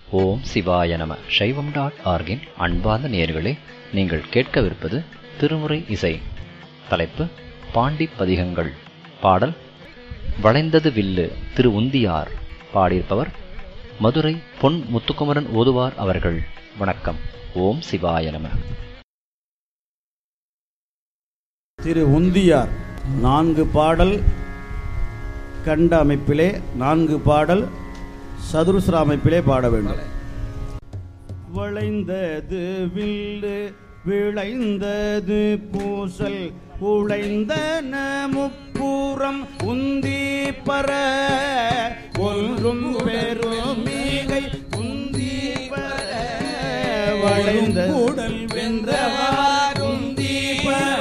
ஓம் சிவாய நம சைவம் டாட் ஆர்கின் அன்பார்ந்த நேயர்களே நீங்கள் கேட்கவிருப்பது திருமுறை இசை தலைப்பு பாண்டி பதிகங்கள் பாடல் வளைந்தது வில்லு திரு உந்தியார் பாடியிருப்பவர் மதுரை பொன் முத்துக்குமரன் ஓதுவார் அவர்கள் வணக்கம் ஓம் சிவாய நம திரு உந்தியார் நான்கு பாடல் கண்ட அமைப்பிலே நான்கு பாடல் சதுரஸ்ர அமைப்பிலே பாட வேண்டும் வளைந்தது வில்லு விளைந்தது பூசல் உழைந்தன முப்புறம் உந்தி பர ஒன்றும் பெருமிகை உந்தி பர வளைந்த உடல் வென்றவார் உந்தி பர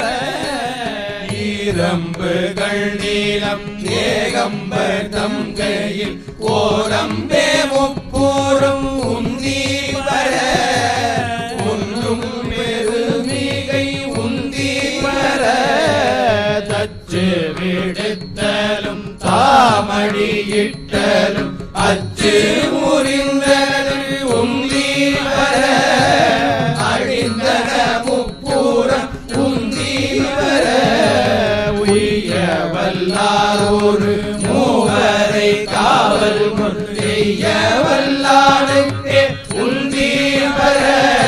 ஈரம்புகள் நீளம் ஏகம்பர் தங்கையில் ஓரம்பே முப்பூரும் உந்தி வர ஒன்றும் பெருமிகை உந்தி வர தச்சு விடுத்தலும் தாமடியிட்டலும் அச்சு முறிந்தலும் உந்தி வர அழிந்தன முப்பூரம் உந்தி வர உய்ய வல்லாரோரு மூவரை காவல் செய்ய வல்லானுக்கே உந்தி வர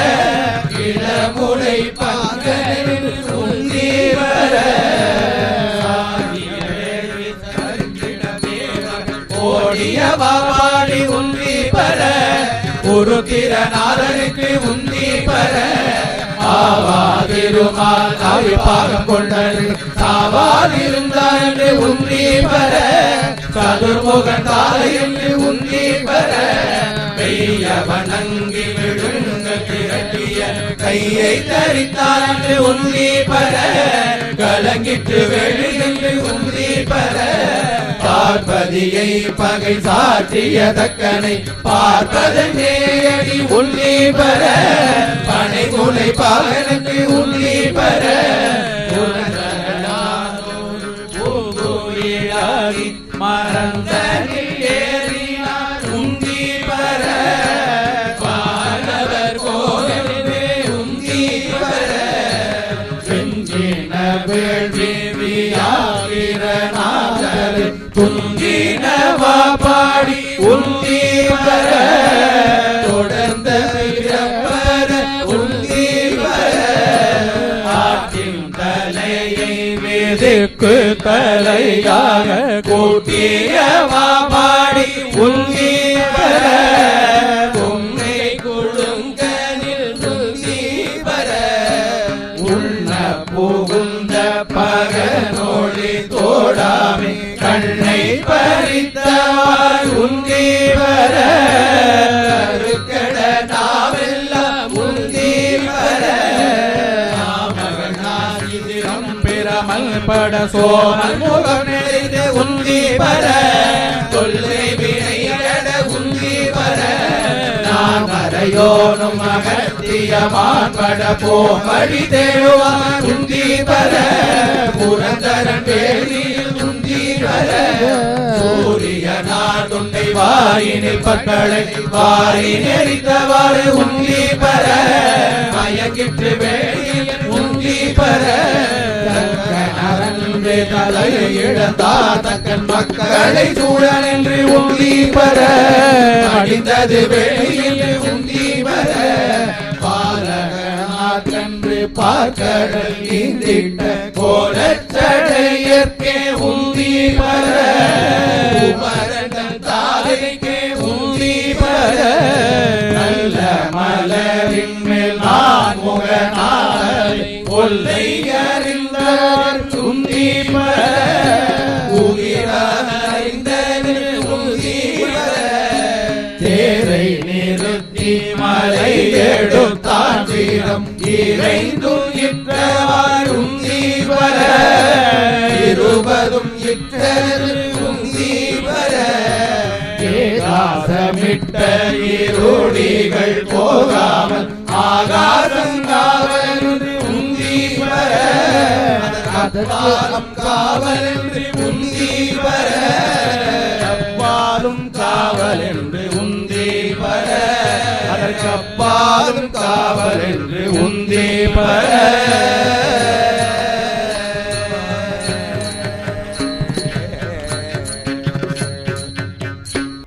இளமுலை பங்கனில் உந்தி வர ஓடிய பாடி உந்தி பர ஒரு திறனாளனுக்கு உந்தி பர ஆவாதிருமால் அவை பாகம் கொண்டது சாவால் இருந்தார் என்று உந்தி பர சதுர்முகன் தாலை என்று உந்தி பர பெய்ய வணங்கி விழுங்க திரட்டிய கையை தரித்தார் என்று உந்தி பர கலங்கிட்டு வெளியின்று உந்தி பர பார்ப்பதியை பகை சாற்றிய தக்கனை பார்ப்பதன் நேரடி உள்ளி பெற பனை முனை பாகனுக்கு உள்ளி பெற பூங்குயிலாகி மறந்த ஏறினார் உந்தி பெற பாலவர் கோவிலே உந்தி பெற செஞ்சின வேள்வி வியாகிரநாதர் துங்கினவா பாடி உந்தி வர தொடர்ந்த பிறப்பர உந்தி வர ஆட்டின் தலையை வேதிக்கு தலையாக கூட்டியவா பாடி உந்தி வர உண்மை குழுங்கனில் உந்தி வர உண்ண புகுந்த பகனோழி தோடாமை கண்ணை பறித்தவார் உந்தி வர கருக்கட நாவெல்லாம் உந்தி வர நாமகனாகிதிரம் பிறமல் பட சோமல் முகம் நெறிந்து உந்தி வர தொல்லை வினையட உந்தி வர நாகரையோனும் அகத்தியமான் பட போமடி தேடுவான் உந்தி வர புரந்தரன் வேலியில் உந்தி வர சூரிய நாள் துண்டை வாயினில் பற்களை வாரி நெறித்தவாறு உந்தி பெற மயக்கிட்டு வேலியில் உந்தி பெற தக்கனரன்று தலையை இழந்தார் தக்கன் மக்களை சூழல் என்று உந்தி பெற அடிந்தது வெளியில் உந்தி பெற பாலகனாற்றன்று பார்க்கடல் நீந்திட்ட கோலச்சடையற்கே உந்தி பெற குமரன் தாதைக்கே உந்தி பெற நல்ல மலரின் மேல் நான் முகனாலை கொல்லை அறிந்தார் உந்தி பெற உயிரிந்தது உந்தி பெற தேரை நிறுத்தி மலை எடுத்தான் வீரம் இறைந்தும் இற்றவார் உந்தி வர இருபதும் இட்டது உந்தி வர ஏகாசமிட்ட இருடிகள் போகாமல் ஆகாசம் காவல் உந்தி வர காலம் காவல் என்று உந்தி வர அப்பாலும் காவல் என்று உந்தி வர கப்பாலும் காவல் என்று உன்